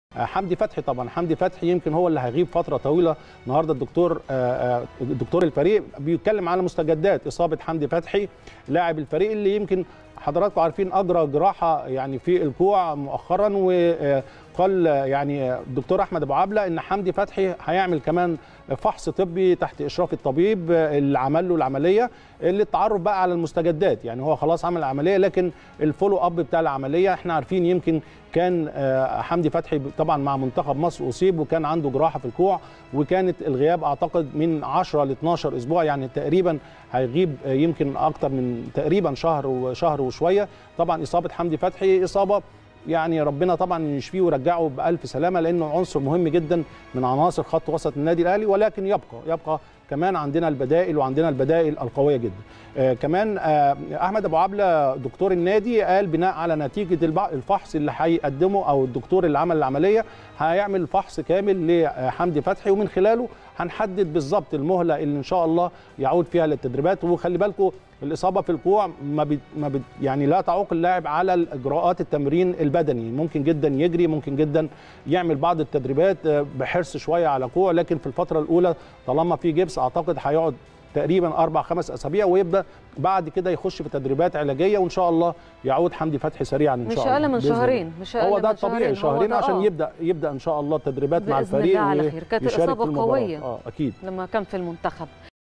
حمدي فتحي طبعا حمدي فتحي يمكن هو اللي هيغيب فتره طويله النهارده الدكتور الدكتور الفريق بيتكلم على مستجدات اصابه حمدي فتحي لاعب الفريق اللي يمكن حضراتكم عارفين اجرى جراحه يعني في الكوع مؤخرا وقال يعني الدكتور احمد ابو عبله ان حمدي فتحي هيعمل كمان فحص طبي تحت اشراف الطبيب اللي عمل له العمليه للتعرف بقى على المستجدات يعني هو خلاص عمل العمليه لكن الفولو اب بتاع العمليه احنا عارفين يمكن كان حمدي فتحي طبعا مع منتخب مصر اصيب وكان عنده جراحه في الكوع وكانت الغياب اعتقد من 10 ل 12 اسبوع يعني تقريبا هيغيب يمكن اكتر من تقريبا شهر وشهر وشويه طبعا اصابه حمدي فتحي اصابه يعني ربنا طبعا يشفيه ويرجعه بالف سلامه لانه عنصر مهم جدا من عناصر خط وسط النادي الاهلي ولكن يبقى يبقى كمان عندنا البدائل وعندنا البدائل القويه جدا آه كمان آه احمد ابو عبله دكتور النادي قال بناء على نتيجه الفحص اللي هيقدمه او الدكتور اللي عمل العمليه هيعمل فحص كامل لحمدي فتحي ومن خلاله هنحدد بالظبط المهله اللي ان شاء الله يعود فيها للتدريبات وخلي بالكم الاصابه في الكوع ما بي ما بي يعني لا تعوق اللاعب على اجراءات التمرين البدني ممكن جدا يجري ممكن جدا يعمل بعض التدريبات بحرص شويه على كوع لكن في الفتره الاولى طالما في جبس اعتقد هيقعد تقريبا اربع خمس اسابيع ويبدا بعد كده يخش في تدريبات علاجيه وان شاء الله يعود حمدي فتحي سريعا ان شاء الله مش اقل من شهرين مش هو ده الطبيعي شهرين عشان آه. يبدا يبدا ان شاء الله التدريبات مع الفريق الله على خير كانت اصابه قويه اه اكيد لما كان في المنتخب